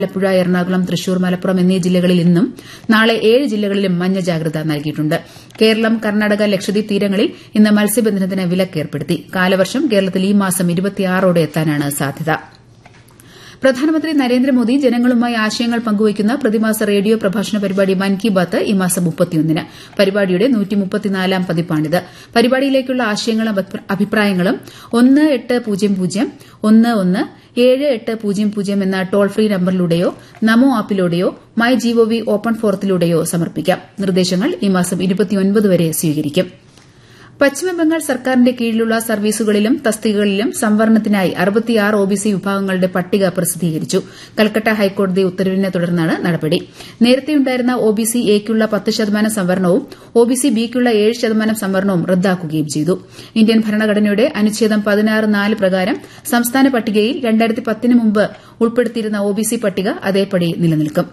ആലപ്പുഴ എറണാകുളം തൃശൂർ മലപ്പുറം എന്നീ ജില്ലകളിൽ ഇന്നും നാളെ ഏഴ് ജില്ലകളിലും മഞ്ഞ ജാഗ്രത നൽകിയിട്ടുണ്ട് കേരളം കർണാടക ലക്ഷദ്വീപ് തീരങ്ങളിൽ ഇന്ന് മത്സ്യബന്ധനത്തിന് വിലക്കേർപ്പെടുത്തി കാലവർഷം കേരളത്തിൽ ഈ മാസം ഓടെ എത്താനാണ് സാധ്യത പ്രധാനമന്ത്രി നരേന്ദ്രമോദി ജനങ്ങളുമായി ആശയങ്ങൾ പങ്കുവയ്ക്കുന്ന പ്രതിമാസ റേഡിയോ പ്രഭാഷണ പരിപാടി മൻ കി ബാത്ത് ഈ മാസം മുപ്പത്തിയൊന്നിന് പരിപാടിയുടെ നൂറ്റിമുപ്പത്തിനാലാം പതിപ്പാണിത് പരിപാടിയിലേക്കുള്ള ആശയങ്ങളും അഭിപ്രായങ്ങളും ഒന്ന് എട്ട് പൂജ്യം പൂജ്യം ഒന്ന് ഒന്ന് ഏഴ് എട്ട് പൂജ്യം പൂജ്യം എന്ന ടോൾ ഫ്രീ നമ്പറിലൂടെയോ നമോ ആപ്പിലൂടെയോ മൈ ജിഒവി ഓപ്പൺ ഫോറത്തിലൂടെയോ സമർപ്പിക്കാം നിർദ്ദേശങ്ങൾ ഈ മാസം വരെ സ്വീകരിക്കും പശ്ചിമബംഗാൾ സർക്കാരിന്റെ കീഴിലുള്ള സർവീസുകളിലും തസ്തികകളിലും സംവരണത്തിനായി ഒബിസി വിഭാഗങ്ങളുടെ പട്ടിക പ്രസിദ്ധീകരിച്ചു കൽക്കട്ട ഹൈക്കോടതി ഉത്തരവിനെ തുടർന്നാണ് നടപടി നേരത്തെയുണ്ടായിരുന്ന ഒബിസി എയ്ക്കുള്ള പത്ത് ശതമാനം സംവരണവും ഒബിസി ബിക്കുള്ള ഏഴ് ശതമാനം സംവരണവും റദ്ദാക്കുകയും ചെയ്തു ഇന്ത്യൻ ഭരണഘടനയുടെ അനുച്ഛേദം പതിനാറ് നാല് പ്രകാരം സംസ്ഥാന പട്ടികയിൽ രണ്ടായിരത്തി പത്തിന് മുമ്പ് ഉൾപ്പെടുത്തിയിരുന്ന ഒബിസി പട്ടിക അതേപടി നിലനിൽക്കും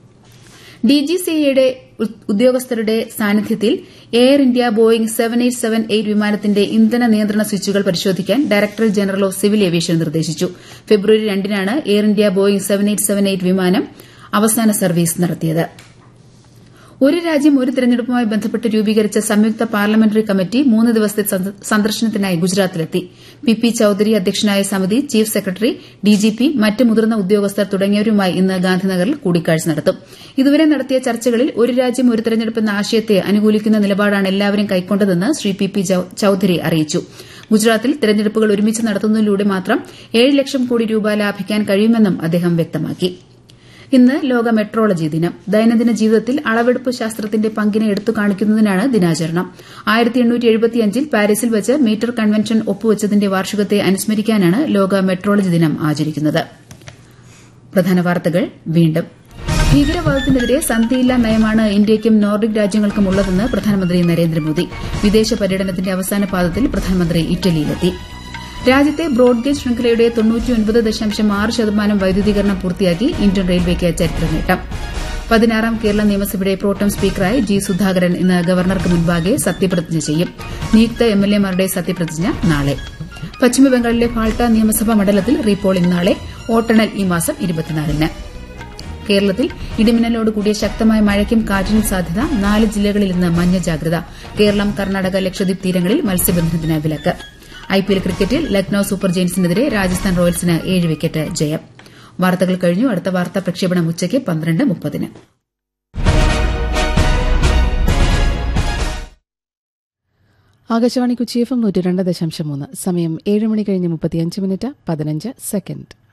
ഡിജിസിഎയുടെ ഉദ്യോഗസ്ഥരുടെ സാന്നിധ്യത്തിൽ Air India Boeing seven eight seven eight വിമാനത്തിന്റെ ഇന്ധന നിയന്ത്രണ സ്വിച്ചുകൾ പരിശോധിക്കാൻ director general of civil aviation നിർദ്ദേശിച്ചു ഫെബ്രുവരി രണ്ടിനാണ് Air India Boeing seven eight seven eight വിമാനം അവസാന സർവീസ് നടത്തിയത് ഒരു രാജ്യം ഒരു തെരഞ്ഞെടുപ്പുമായി ബന്ധപ്പെട്ട് രൂപീകരിച്ച സംയുക്ത പാർലമെന്ററി കമ്മിറ്റി മൂന്ന് ദിവസത്തെ സന്ദർശനത്തിനായി ഗുജറാത്തിലെത്തി പി പി ചൌധരി അധ്യക്ഷനായ സമിതി ചീഫ് സെക്രട്ടറി ഡിജിപി മറ്റ് മുതിർന്ന ഉദ്യോഗസ്ഥർ തുടങ്ങിയവരുമായി ഇന്ന് ഗാന്ധിനഗറിൽ കൂടിക്കാഴ്ച നടത്തും ഇതുവരെ നടത്തിയ ചർച്ചകളിൽ ഒരു രാജ്യം ഒരു തെരഞ്ഞെടുപ്പ് എന്ന ആശയത്തെ അനുകൂലിക്കുന്ന നിലപാടാണ് എല്ലാവരും കൈക്കൊണ്ടതെന്ന് ശ്രീ പി പി ചൌധരി അറിയിച്ചു ഗുജറാത്തിൽ തെരഞ്ഞെടുപ്പുകൾ ഒരുമിച്ച് നടത്തുന്നതിലൂടെ മാത്രം ഏഴ് ലക്ഷം കോടി രൂപ ലാഭിക്കാൻ കഴിയുമെന്നും അദ്ദേഹം വ്യക്തമാക്കി ഇന്ന് ലോക മെട്രോളജി ദിനം ദൈനംദിന ജീവിതത്തിൽ അളവെടുപ്പ് ശാസ്ത്രത്തിന്റെ പങ്കിനെ എടുത്തു കാണിക്കുന്നതിനാണ് ദിനാചരണം ൽ പാരീസിൽ വെച്ച് മീറ്റർ കൺവെൻഷൻ ഒപ്പുവച്ചതിന്റെ വാർഷികത്തെ അനുസ്മരിക്കാനാണ് ലോക മെട്രോളജി ദിനം ആചരിക്കുന്നത് പ്രധാന വാർത്തകൾ വീണ്ടും ഭീകരവാദത്തിനെതിരെ സന്ധിയില്ലാ നയമാണ് ഇന്ത്യയ്ക്കും നോർഡിക് രാജ്യങ്ങൾക്കും ഉള്ളതെന്ന് പ്രധാനമന്ത്രി നരേന്ദ്രമോദി വിദേശ പര്യടനത്തിന്റെ അവസാന പാദത്തിൽ പ്രധാനമന്ത്രി ഇറ്റലിയിലെത്തി രാജ്യത്തെ ബ്രോഡ്ഗേജ് ശൃംഖലയുടെ ശതമാനം വൈദ്യുതീകരണം പൂർത്തിയാക്കി ഇന്ത്യൻ റെയിൽവേക്ക് ചരിത്ര നേട്ടം പതിനാറാം കേരള നിയമസഭയുടെ പ്രോട്ടം സ്പീക്കറായി ജി സുധാകരൻ ഇന്ന് ഗവർണർക്ക് മുൻപാകെ സത്യപ്രതിജ്ഞ ചെയ്യും നിയുക്ത എംഎൽഎമാരുടെ സത്യപ്രതിജ്ഞ നാളെ പശ്ചിമബംഗാളിലെ ഫാൾട്ട നിയമസഭാ മണ്ഡലത്തിൽ റീപോളിംഗ് നാളെ വോട്ടെണ്ണൽ ഈ മാസം ഇരുപത്തിനാലിന് കേരളത്തിൽ ഇടിമിന്നലോട് കൂടിയ ശക്തമായ മഴയ്ക്കും കാറ്റിനും സാധ്യത നാല് ജില്ലകളിൽ ഇന്ന് മഞ്ഞ ജാഗ്രത കേരളം കർണാടക ലക്ഷദ്വീപ് തീരങ്ങളിൽ മത്സ്യബന്ധനത്തിന് വിലക്ക് ഐപിഎൽ ക്രിക്കറ്റിൽ ലക്നൌ സൂപ്പർ ജയൻസിനെതിരെ രാജസ്ഥാൻ റോയൽസിന് ഏഴ് വിക്കറ്റ് ജയം വാർത്തകൾ കഴിഞ്ഞു അടുത്ത വാർത്താ പ്രക്ഷേപണം ഉച്ചയ്ക്ക് പന്ത്രണ്ട് മുപ്പതിന് ആകാശവാണി കൊച്ചി എഫ് എം നൂറ്റി രണ്ട് ദശാംശം മൂന്ന് സമയം ഏഴ് മണി കഴിഞ്ഞ് മുപ്പത്തിയഞ്ച് മിനിറ്റ് പതിനഞ്ച് സെക്കൻഡ്